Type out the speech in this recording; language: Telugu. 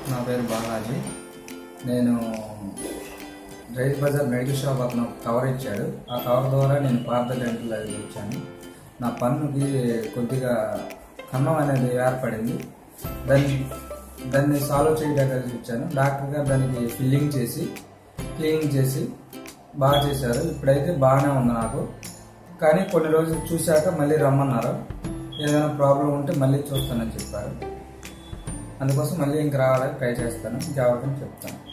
నా పేరు బాలాజీ నేను రైతు బజార్ మెడికల్ షాప్ అతను కవర్ ఇచ్చాడు ఆ కవర్ ద్వారా నేను పార్థ డెంటల్ అది వచ్చాను నా పన్నుకి కొద్దిగా కన్నం అనేది ఏర్పడింది దాన్ని దాన్ని సాల్వ్ చేయడానికి ఇచ్చాను డాక్టర్ గారు దానికి ఫిల్లింగ్ చేసి క్లీనింగ్ చేసి బాగా చేశారు ఇప్పుడైతే బాగానే ఉంది నాకు కానీ కొన్ని రోజులు చూశాక మళ్ళీ రమ్మన్నారు ఏదైనా ప్రాబ్లం ఉంటే మళ్ళీ చూస్తానని చెప్పారు అందుకోసం మళ్ళీ ఇంక రావాలని ట్రై చేస్తాను జాగ్రత్తని చెప్తాను